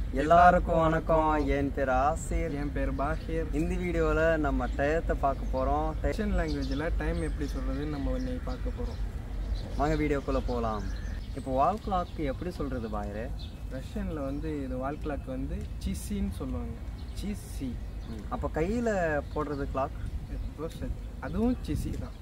எல்லாருக்கும் வணக்கம் என் பேர் ஆசிர் என் பேர் பாஹிர் இந்த வீடியோவில் நம்ம டயத்தை பார்க்க போகிறோம் ரஷ்யன் லாங்குவேஜில் டைம் எப்படி சொல்கிறதுன்னு நம்ம இன்னைக்கு பார்க்க போகிறோம் வாங்க வீடியோக்குள்ளே போகலாம் இப்போ வால் கிளாக் எப்படி சொல்கிறது பாயரு ரஷ்யனில் வந்து இது வால் கிளாக் வந்து சிசின்னு சொல்லுவாங்க சிசி அப்போ கையில் போடுறது கிளாக் அதுவும் சிசி தான்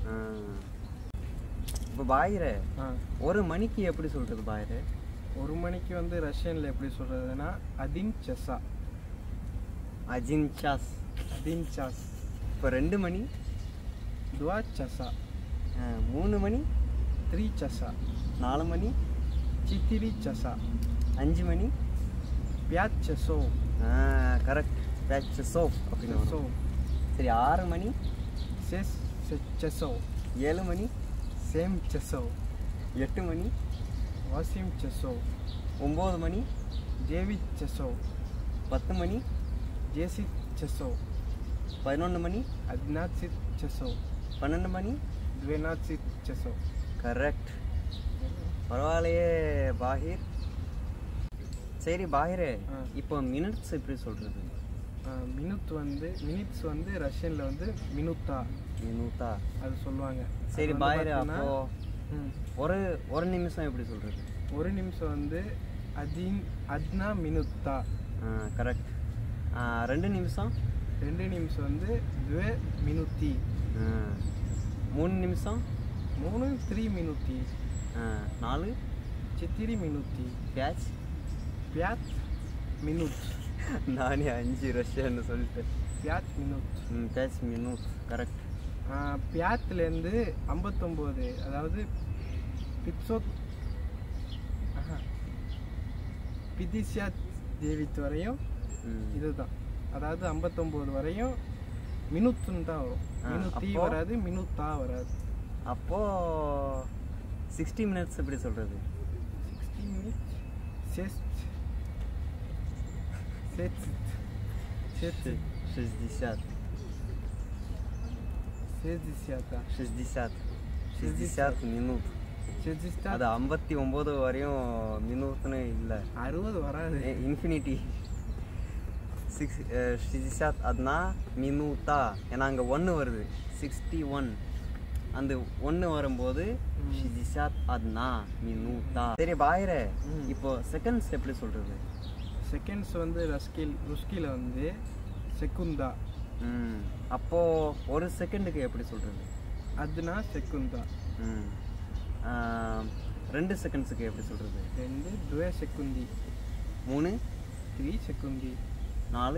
இப்போ பாயரு ஆ ஒரு மணிக்கு எப்படி சொல்கிறது பாயரு ஒரு மணிக்கு வந்து ரஷ்யனில் எப்படி சொல்கிறதுனா அதின் செஸ்ஸா அஜின் சாஸ் அதின் சாஸ் இப்போ ரெண்டு மணி துவா செஸ்ஸா ஆ, மூணு மணி த்ரீ செஸ்ஸா நாலு மணி சித்திரி செஸ்ஸா அஞ்சு மணி பியாத் செஸ்ஸோ கரெக்ட் பேட்ச் சோப் அப்படின்னு செஸ்ஸோ வரும். சரி ஆறு மணி செஸ் செஸ்ஸோ ஏழு மணி சேம் செஸ்ஸோ எட்டு மணி வாசிம் செஸ்ஸோ ஒம்பது மணி டேவிட் செஸ்ஸோ பத்து மணி ஜேசி செஸ்ஸோ பதினொன்று மணி அத்னாசித் செஸ்ஸோ பன்னெண்டு மணி த்வேனாசித் செஸ்ஸோ கரெக்ட் பரவாயில்லையே பாஹிர் சரி பாஹிரே ஆ. இப்போ மினிட்ஸ் எப்படி சொல்கிறது மினிட் வந்து மினிட்ஸ் வந்து ரஷ்யனில் வந்து மினுத்தா மினூத்தா அது சொல்லுவாங்க சரி அது வந்து பாஹிர் பார்த்தீங்கன்னா, அப்போ ம், ஒரு ஒரு நிமிஷம் எப்படி சொல்கிறது ஒரு நிமிஷம் வந்து அதின் அத்னா மினுத்தா கரெக்ட் ரெண்டு நிமிஷம் ரெண்டு நிமிஷம் வந்து துவே மினுத்தி ஆ. மூணு நிமிஷம் மூணு த்ரீ மினுத்தி ஆ, நாலு சித்திரி மினுத்தி பேட்ச் பியாத் மினுட் நானே அஞ்சு ரஷ்யான்னு சொல்லிட்டேன் பியாத் மினுட் ம் பேட்ச் மினூத் கரெக்ட் பியாத்துலேருந்து ஐம்பத்தொம்போது அதாவது பிப்சோத் பிதிஷியாத் தேவித் வரையும் ம் இதுதான் அதாவது ஐம்பத்தொம்போது வரையும் மினுத்துன்னு தான் வரும் ஆ, மினுத்தி அப்போ? வராது மினுத்தா வராது அப்போது சிக்ஸ்டி மினிட்ஸ் எப்படி சொல்கிறது சிக்ஸ்டி மினிட்ஸ் செஸ்ட் செட் செட் шестьдесят செஸ்டிஷியாத்தா шестьдесят шестьдесят минут செஸ்டிஸ்டா அது ஐம்பத்தி ஒம்பது வரையும் மினிட்னு இல்லை அறுபது வராது இன்ஃபினிட்டி சிக்ஸ் шестьдесят одна минута ஏன்னா அங்கே ஒன்று வருது சிக்ஸ்டி ஒன் அந்த ஒன்று வரும்போது ம். шестьдесят одна минута சரி பாயிரே ம். இப்போ செகண்ட்ஸ் எப்படி சொல்கிறது செகண்ட்ஸ் வந்து ரஸ்கில் ருஸ்கில வந்து செக்குந்தா ம் அப்போது ஒரு செகண்டுக்கு எப்படி சொல்கிறது அதுனா செக்குந்தா ம் ஆ, ரெண்டு செகண்ட்ஸுக்கு எப்படி சொல்கிறது ரெண்டு துவே செக்குந்தி மூணு த்ரீ செக்குந்தி நாலு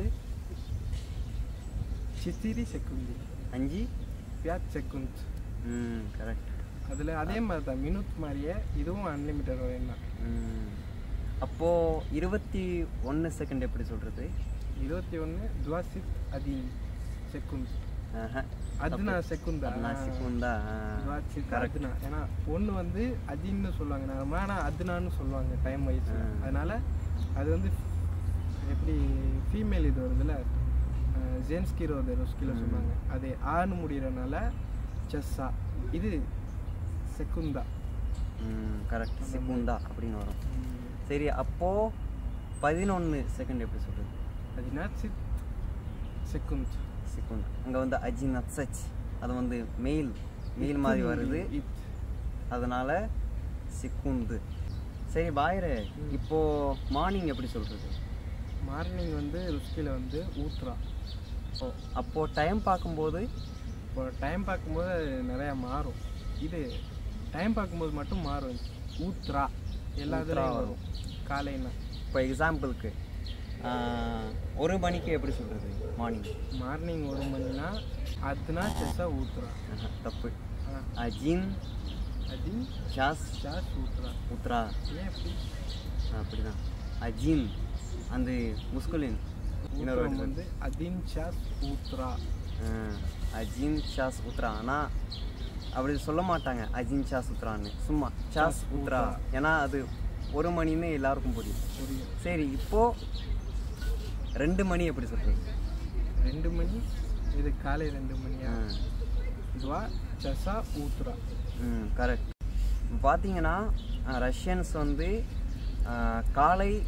சித்திரி செக்குந்தி அஞ்சு பியாத் செக்குந்த் ம் கரெக்ட் அதில் அதே மாதிரி தான் மினிட் மாதிரியே இதுவும் அன்லிமிட்டட் வரையும் தான் ம் அப்போது இருபத்தி ஒன்று செகண்ட் எப்படி சொல்கிறது இருபத்தி ஒன்று துவாசித் அதீன் செக்குந்த் அதுனா செக்குந்தா சிக்குந்தா துவாசித் கரெக்ட் அதுனா ஏன்னா ஒன்று வந்து அதின்னு சொல்லுவாங்க நம்ம ஆனால் அதுனான்னு சொல்லுவாங்க டைம் வைஸ் ஆ. அதனால அது வந்து எப்படி ஃபீமேல் இது வருதுல்ல ஜென்ஸ்கிரோ வருது ருஸ்கில ம். சொன்னாங்க அது ஆன்னு முடியறனால செஸ்ஸா இது செக்குந்தா ம் கரெக்ட் அந்த சிக்குந்தா அப்படின்னு வரும் சரி அப்போது பதினொன்று செகண்ட் எப்படி சொல்கிறது அதுனா சித் செக்குந்த் சிக்குந்தா அங்கே வந்து அஜி நட்சச் அது வந்து மெயில் மெயில் மாதிரி வருது இத் அதனால சிக்குந்து சரி பாயரே ம். இப்போ மார்னிங் எப்படி சொல்கிறது மார்னிங் வந்து ருஸ்கில வந்து ஊத்ரா ஓ அப்போது டைம் பார்க்கும்போது இப்போ டைம் பார்க்கும்போது அது நிறையா மாறும் இது டைம் பார்க்கும்போது மட்டும் மாறும் ஊத்ரா எல்லா ஊத்ரா இதுலையும் வரும். வரும் காலைன்னா இப்போ எக்ஸாம்பிளுக்கு ஒரு மணிக்கு எப்படி சொல்கிறது மார்னிங் மார்னிங் ஒரு மணினா அதுனா செஸ்ஸா ஊத்ரா தப்பு ஆ, அஜின் அது ஷாஸ் சாஸ் ஊத்ரா உத்ரா ஏன் எப்படி அப்படிதான் அஜின் அந்த முஸ்குலின் இன்னொரு ஊத்ரம் word வந்து அதின் சாஸ் ஊத்ரா ஆ, அஜின் ஷாஸ் உத்ரா ஆனால் அப்படி சொல்ல மாட்டாங்க அஜின் ஷாஸ் உத்ரான்னு சும்மா ஷாஸ் உத்ரா ஏன்னா அது ஒரு மணின்னு எல்லாருக்கும் புரியும் புரியும் சரி இப்போ ரெண்டு மணி எப்படி சொல்கிறது ரெண்டு மணி இது காலை ரெண்டு மணியா இதுவா செஸ்ஸா ஊத்ரா ம் கரெக்ட் இப்போ பார்த்தீங்கன்னா ரஷ்யன்ஸ் வந்து ஆ, காலை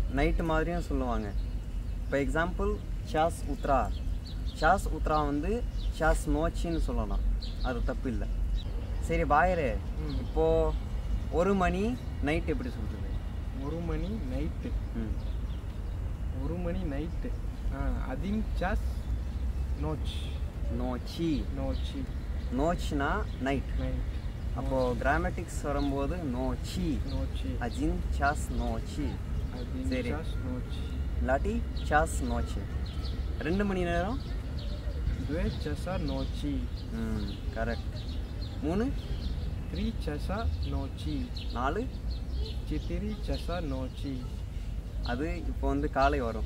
நைட்டு மாதிரியும் சொல்லுவாங்க இப்போ எக்ஸாம்பிள் சாஸ் உத்ரா சாஸ் உத்ரா வந்து சாஸ் நோச்சின்னு சொல்லலாம் அது தப்பு இல்லை சரி பாயரே ம். இப்போ ஒரு மணி நைட் எப்படி சொல்கிறது ஒரு மணி நைட்டு ம் ஒரு மணி நைட்டு ஆ அதின் சாஸ் நோச் நோச்சி நோச்சி நோச்னா நைட் நைட் அப்போது கிராமட்டிக்ஸ் வரும்போது நோச்சி நோச்சி அஜின் சாஸ் நோச்சி அதின் சரி. சாஸ் நோச்சி இல்லாட்டி சாஸ் நோச்சி ரெண்டு மணி நேரம் द्वे चसा नोची ம் கரெக்ட் மூணு த்ரீ चसा नोची நாலு चितिरी चसा नोची அது இப்போ வந்து காலை வரும்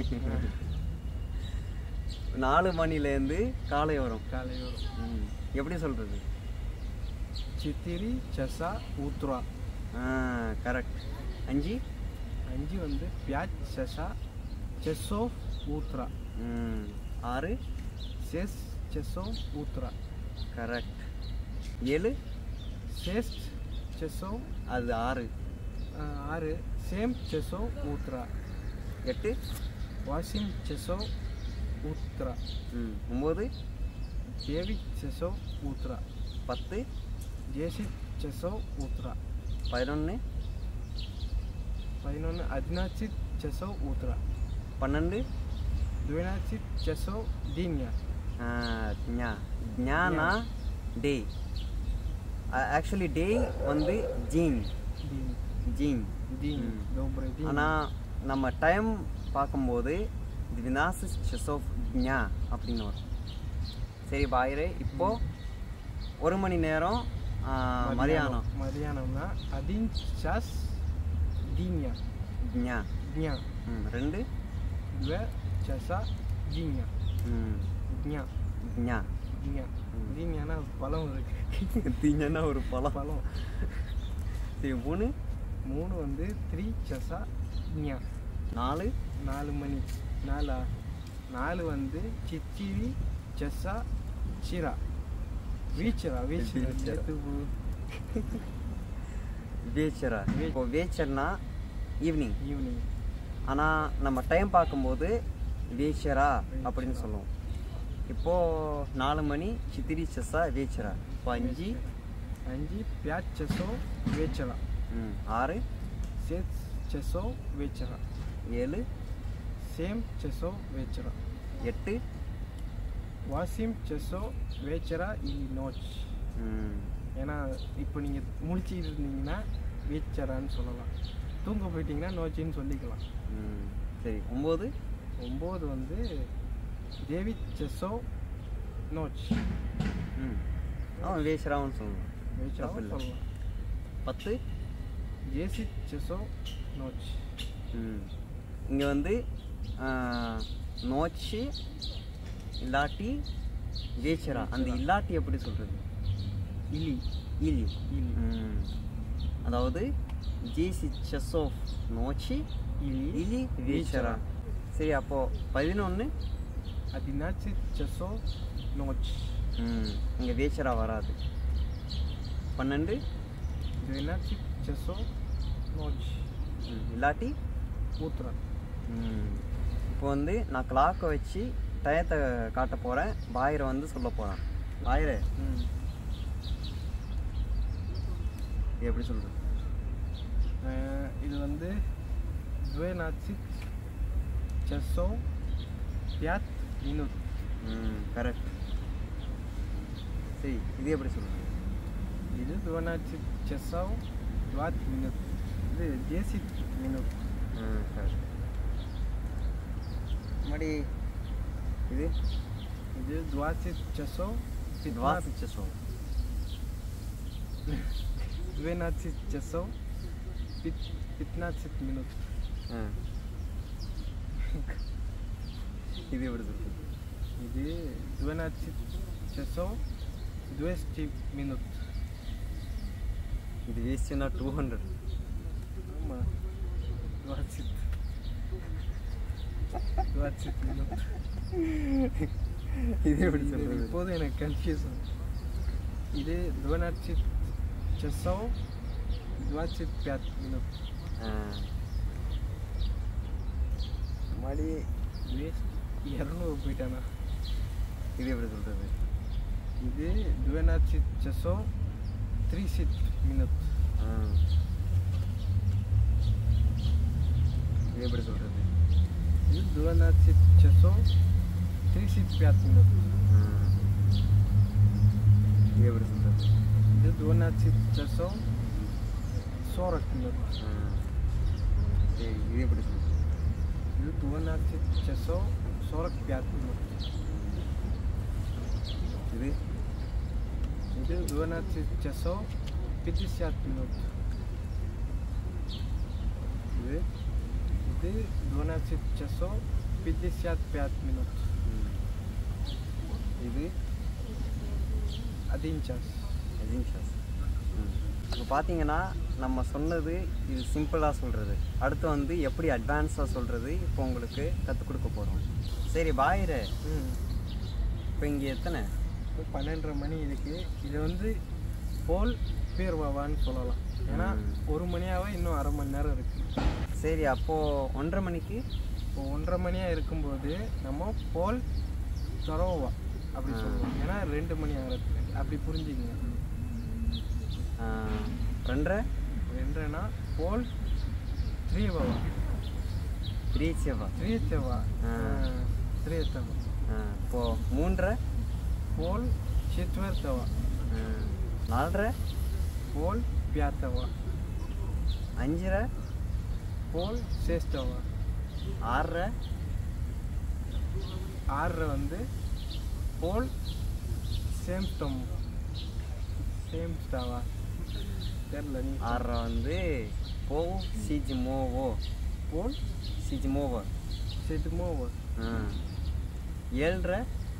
நாலு மணிலேருந்து காலை வரும் காலை வரும் ம். எப்படி சொல்கிறது சித்திரி சசா ஊத்ரா கரெக்ட் அஞ்சு அஞ்சு வந்து பியாஜ் சசா செஸ்ஸோ ஊத்ரா ம். ஆறு செஸ் செஸ்ஸோ ஊத்ரா கரெக்ட் ஏழு செஸ்ட் செஸ்ஸோ அது ஆறு ஆறு சேம் செஸ்ஸோ ஊத்ரா எட்டு வாசிம் செஸ்ஸோ ஊத்ரா ம். ஒம்பது தேவி செஸ்ஸோ ஊத்ரா பத்து ஜேசி செஸ்ஸோ ஊத்ரா பதினொன்று பதினொன்று அதினாச்சித் செஸ்ஸோ ஊத்ரா பன்னெண்டு துவனாச்சித் செஸ்ஸோ தீன்யா ஞா ஞானா டே ஆக்சுவலி டே வந்து ஜீன் தீன் ஜீன் தீன் ம். добрый день ஆனால் நம்ம டைம் பார்க்கும்போது திவினாசு செசோஃப் ஞா அப்படின்னு வரும் சரி பாயிரே இப்போ ஒரு மணி நேரம் ஆ, மதியானம் மதியானம்னா அதின் சாஸ் தீன்யா ஞா ஞா ம், ரெண்டு துவ சசா தீன்யா ம், ஞா ஞா ஞா ம். தீன்யானா பழம் இருக்கு தீங்கன்னா ஒரு பழம் பழம் சரி மூணு மூணு வந்து த்ரீ சசா ஞா நாலு நாலு மணி நாலா நாலு வந்து சிச்சிரி செஸ்ஸா சிரா வீச்சரா வீச்சரா வீச்சரா. நேத்து பு- வேச்சரா வே- இப்போ வேச்சர்னா ஈவினிங் ஈவினிங் ஆனால் நம்ம டைம் பார்க்கும்போது வேச்சரா அப்படின்னு சொல்லுவோம் இப்போது நாலு மணி சித்திரி செஸ்ஸா வேச்சரா இப்போ அஞ்சு அஞ்சு பியாஜ் செஸ்ஸோ வேச்சரா ம், ஆறு சேத் செஸ்ஸோ வேச்சரா ஏழு சேம் செஸ்ஸோ வேச்சரா எட்டு வாசிம் செஸ்ஸோ வேச்சரா இ நோச் ம், ஏன்னா இப்போ நீங்கள் முழிச்சிட்டு இருந்தீங்கன்னா வேச்சரான்னு சொல்லலாம் தூங்க போயிட்டீங்கன்னா நோச்சின்னு சொல்லிக்கலாம் ம். சரி ஒம்பது ஒம்பது வந்து தேவி செஸ்ஸோ நோச் ம் அவன் வேச்சராவும் சொல்லணும் வேச்சராவும் தப்பில்லை. சொல்லலாம் பத்து ஜேசி செஸ்ஸோ நோச் இங்கே வந்து ஆ, நோச்சு இல்லாட்டி வேச்சரா அந்த இல்லாட்டி எப்படி சொல்கிறது இலி இலி இலி ம். அதாவது ஜேசி செஸ் ஆஃப் நோச்சி இலி இலி வேச்சரா சரி அப்போது பதினொன்று அதினாச்சு செஸ்ஸோ நோச் இங்கே வேச்சரா வராது பன்னெண்டு двенадцать часов ночи ம், இல்லாட்டி утро ம். இப்போ வந்து நான் கிளாக்கை வச்சு டயத்தை காட்ட போகிறேன் பாயரை வந்து சொல்ல போகிறான் பாயரை இது எப்படி சொல்கிறது அஹ் இது வந்து двенадцать часов пять минут ம் கரெக்ட் சரி இது எப்படி சொல்கிறது இது двенадцать часов двадцать минут இது десять минут ம் கரெக்ட் மறுபடி இது இது двадцать часов двадцать часов двенадцать часов пят- пятнадцать минут ஆ இது எப்படி சொல்கிறது இது двенадцать часов двести минут இது வேஸ்ட்னா டூ ஹண்ட்ரட் ஆமா двадцать двадцать минут இது எப்படி இது சொல்கிறது இப்போது எனக்கு கன்ஃபியூஷன் இது двенадцать часов двадцать пять минут ஆ மடி வேஸ்ட் இரநூறு போயிட்டானா இது எப்படி சொல்கிறது இது டுவெனாச்சி செஸோ த்ரீ சிட் மினிட் இது எப்படி சொல்கிறது இது டுவெனாச்சி செஸோ த்ரீ சிட் பியாத் மினிட் இது எப்படி சொல்கிறது இது டுவெனாச்சி செஸோ சோரக் மினிட் சரி இது எப்படி சொல்கிறது இது டுவெனாச்சி செஸோ சோரக் பியாத் மினிட் இது இது டுவெனாச்சி செஸோ பித்திசியாத் மினிட் இது இது டுவெனாச்சி செஸோ பித்திசியாத் பியாத் மினிட் ம். இது அதின் சாஸ் அஜிம் ஷாஸ் இப்போ பார்த்தீங்கன்னா நம்ம சொன்னது இது சிம்பிளாக சொல்கிறது அடுத்து வந்து எப்படி அட்வான்ஸாக சொல்கிறது இப்போ உங்களுக்கு கற்றுக் கொடுக்க போகிறோம் சரி பாயிரு ம் இப்போ இங்கே எத்தனை இப்போ பன்னெண்டரை மணி இருக்கு இது வந்து போல் பேர்வாவான்னு சொல்லலாம் ஏன்னா ம். ஒரு மணியாவே இன்னும் அரை மணி நேரம் இருக்கு சரி அப்போது ஒன்றரை மணிக்கு இப்போ ஒன்றரை மணியா இருக்கும்போது நம்ம போல் தரோவா அப்படி ஆ. சொல்லுவோம் ஏன்னா ரெண்டு மணி ஆகிறது அப்படி புரிஞ்சுக்கங்க ஆ, ரெண்டரை ரெண்டுனா போல் த்ரீவாவா த்ரீ செவ்வா த்ரீத்தவா ஆ. த்ரீத்தவா இப்போது மூன்றரை போல் சித்வர்த்தவா ஆ, நாலரை போல் பியாத்தவா அஞ்சரை போல் சேஷ்டவா ஆறரை ஆறரை வந்து போல் சேம் ஸ்டம் சேம் ஸ்டாவா தெரில நீ ஆறரை வந்து போ சிஜி மோவோ போல் சிஜி மோவோ செதுமோவா ஆ ஏழரை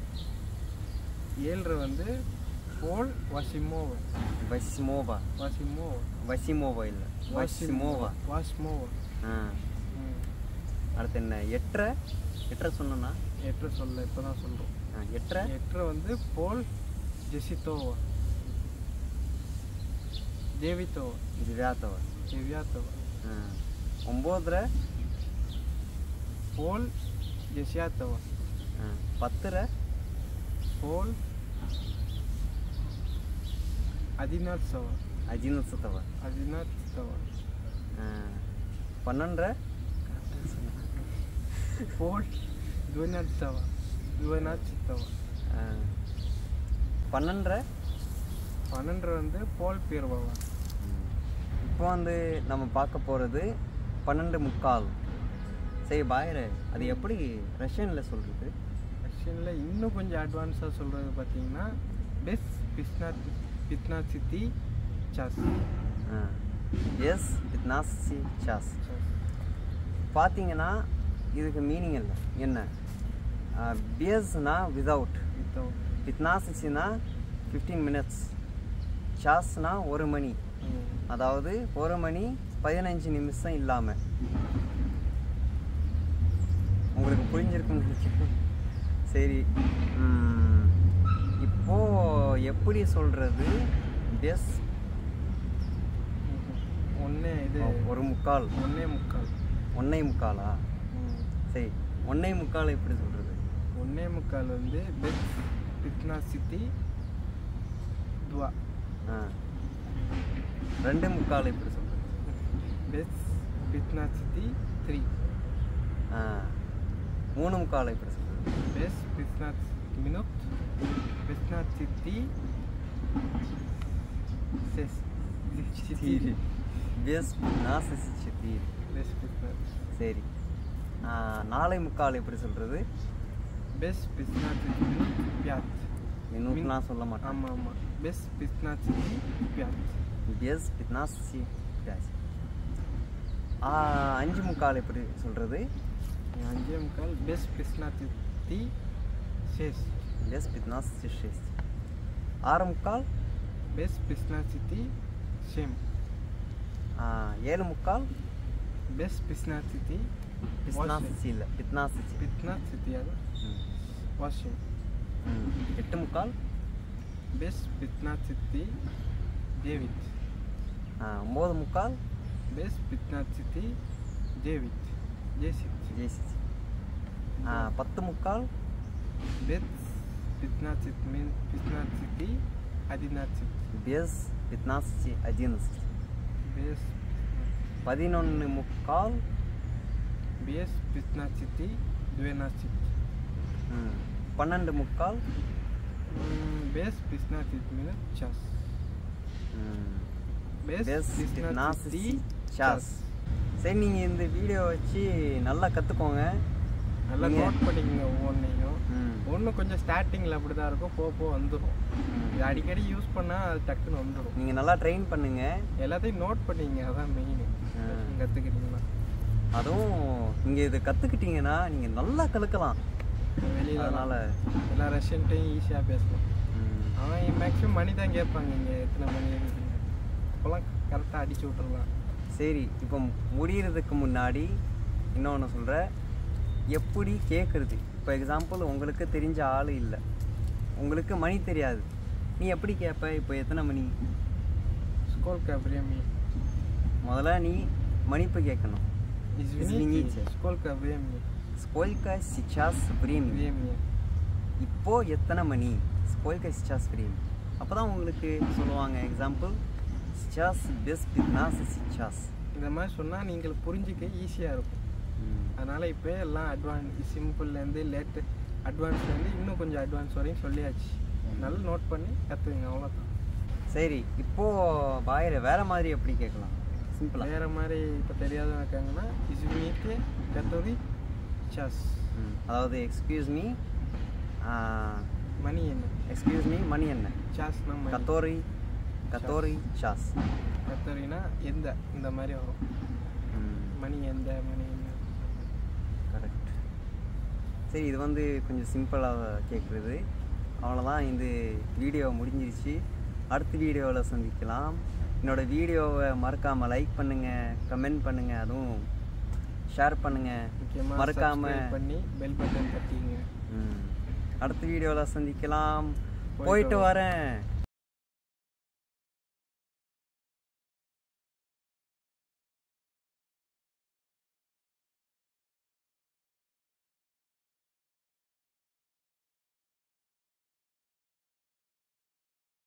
ஏழரை வந்து போல் வசிமோவா வசிமோவா வசிமோவா வசிமோவா இல்லை வசிமோவா வாசிமோவா ஆ ம் அடுத்து என்ன எட்டரை எட்டரை சொன்னோன்னா எட்டரை சொல்ல இப்போ தான் சொல்கிறோம் ஆ, எட்டரை எட்டரை வந்து போல் ஜெசித்தோவா ஜேவித்தோவா இது வேத்தவா ஜெவியாத்தோவா ஆ ஒம்போதரை போல் ஜெசியாத்தோவா ஆ பத்தரை போல் அதினாத்சவா அஜினசத்தவா அதினாத்சவா ஆ பன்னெண்டரை போல் துவனாத்சவா துவனாச்சித்தவா ஆ பன்னெண்டரை பன்னெண்டு வந்து போல் பேர்வாவா இப்போ வந்து நம்ம பார்க்க போகிறது பன்னெண்டு முக்கால் சரி பாயரு அது எப்படி ரஷ்யனில் சொல்கிறது ரஷ்யனில் இன்னும் கொஞ்சம் அட்வான்ஸாக சொல்கிறது பார்த்தீங்கன்னா பெஸ் பிஸ்னாத் பித்னாத் சித்தி சாஸ் எஸ் பித்னாசி சாஸ் சாஸ் பார்த்தீங்கன்னா இதுக்கு மீனிங் இல்லை என்ன பியஸ்னா விதவுட் வித்தவுட் பித்னாசிச்சினா ஃபிஃப்டீன் மினிட்ஸ் சாஸ்னா ஒரு மணி அதாவது ஒரு மணி பதினஞ்சு நிமிஷம் இல்லாமல் உங்களுக்கு புரிஞ்சிருக்குன்னு நினைக்கிறேன் சரி ம், இப்போ எப்படி சொல்கிறது பெஸ் ஒன்றே இது ஒரு முக்கால் ஒன்றே முக்கால் ஒன்னை முக்காலா ம். சரி ஒன்னை முக்கால் எப்படி சொல்கிறது ஒன்றே முக்கால் வந்து பெஸ் பித்னாத் சித்தி துவா ஆ ரெண்டு முக்கால் எப்படி சொல்கிறது பெஸ் பித்னாத் சித்தி த்ரீ ஆ மூணு முக்கால் எப்படி சொல்கிறது பெஸ் பித்னாத் மினுட் பித்னாத் சித்தி செஸ் சித்தி பெஸ் பித்னாசிச்சி தீர் பெஸ் பித்னாத் சரி ஆ, நாளை முக்கால் எப்படி சொல்கிறது பெஸ் பித்னாத் சித்தி மினுட் பியாத் மினுட்லாம் சொல்ல மாட்டேன் ஆமாம் ஆமாம் பெஸ் பித்னாத் சித்தி பியாத் பெஸ் பித்னாசி பியாஸ் ஆ, அஞ்சு முக்கால் எப்படி சொல்கிறது அஞ்சே முக்கால் பெஸ் பித்னாத் சித்தி செஸ் பெஸ் பித்னாசி ஷேஸ் ஆறு முக்கால் பெஸ் பித்னாத் சித்தி ஷேம் ஆ, ஏழு முக்கால் பெஸ் பித்னாத் சித்தி பித்னாசிச்சி இல்லை பித்னாசிச்சி பித்னாத் சித்தியாக ம். வாஷிங் ம். எட்டு முக்கால் பெஸ் பித்னாத் சித்தி டேவிட் ஆ, ஒம்பது முக்கால் பெஸ் பித்னாத் சித்தி டேவிட் ஜேசித் ஜெய்சிச்சி ஆ, பத்து முக்கால் பெத் பித்னாசித் மீன் பித்னாசித்தி அதினாசித் без 15 11 பேஸ் பதினொன்று முக்கால் பேஸ் பித்னாசித்தி துவேனாசித் ம், பன்னெண்டு முக்கால் பேஸ் பித்னாசித் மீன் சாஸ் ம், பேஸ் без பித்னாசித்தி 15 час சரி நீங்கள் இந்த வீடியோ வச்சு நல்லா கற்றுக்கோங்க நல்லா நீங்க- நோட் பண்ணிக்கங்க ஒவ்வொன்றையும் ம் ஒன்று கொஞ்சம் ஸ்டார்டிங்கில் அப்படி தான் இருக்கும் போக போக வந்துடும் இது அடிக்கடி யூஸ் பண்ணால் அது டக்குன்னு வந்துடும் நீங்கள் நல்லா ட்ரெயின் பண்ணுங்க எல்லாத்தையும் நோட் பண்ணிங்க அதான் மெயின் கற்றுக்கிட்டீங்கன்னா அதுவும் நீங்கள் இதை கற்றுக்கிட்டீங்கன்னா நீங்கள் நல்லா கலக்கலாம் வெளியில் அதனால் எல்லா ரஷ்யன்ட்டையும் ஈஸியாக பேசலாம் அவன் மேக்ஸிமம் மணி தான் கேட்பாங்க இங்கே எத்தனை மணி இருக்குன்னு இப்போலாம் கரெக்டாக அடிச்சு விட்டுறலாம் சரி இப்போ முடியறதுக்கு முன்னாடி இன்னொன்று சொல்கிறேன் எப்படி கேட்குறது இப்போ எக்ஸாம்பிள் உங்களுக்கு தெரிஞ்ச ஆள் இல்லை உங்களுக்கு மணி தெரியாது நீ எப்படி கேட்ப இப்போ எத்தனை மணி Сколько времени? முதல்ல நீ மணிப்பு கேட்கணும் Извините, Извините. сколько времени? ஸ்கோல்கா сейчас времени Времени. இப்போ எத்தனை மணி ஸ்கோல்கா сейчас времени அப்போ தான் உங்களுக்கு சொல்லுவாங்க எக்ஸாம்பிள் сейчас без 15 сейчас இந்த மாதிரி சொன்னால் நீங்கள் புரிஞ்சிக்க ஈஸியாக இருக்கும் அதனால் இப்போ எல்லாம் அட்வான்ஸ் சிம்பிள்லேருந்து லேட்டு அட்வான்ஸ்லேருந்து இன்னும் கொஞ்சம் அட்வான்ஸ் வரையும் சொல்லியாச்சு நல்லா நோட் பண்ணி கற்றுக்குங்க அவ்வளோதான் சரி இப்போ பாயிர வேற மாதிரி எப்படி கேட்கலாம் சிம்பிளா வேறு மாதிரி இப்போ தெரியாதவங்க இருக்காங்கன்னா இஸ்மிக்கு கத்தோதி சாஸ் அதாவது எக்ஸ்கியூஸ் மீ மணி என்ன எக்ஸ்கியூஸ் மீ மணி என்ன சாஸ்னா மணி கத்தோரி கத்தோரி சாஸ் கத்தோரினா எந்த இந்த மாதிரி வரும் மணி எந்த மணி என்ன கரெக்ட் சரி இது வந்து கொஞ்சம் சிம்பிளாக கேட்குறது அவ்வளோதான் இந்த வீடியோ முடிஞ்சிருச்சு அடுத்த வீடியோவில் சந்திக்கலாம் என்னோடய வீடியோவை மறக்காமல் லைக் பண்ணுங்கள் கமெண்ட் பண்ணுங்கள் அதுவும் ஷேர் பண்ணுங்கள் முக்கியமாக மறக்காம subscribe பண்ணி பெல் பட்டன் தட்டிங்க ம். அடுத்த வீடியோவில் சந்திக்கலாம் போயிட்டு போயிட்டு வரேன்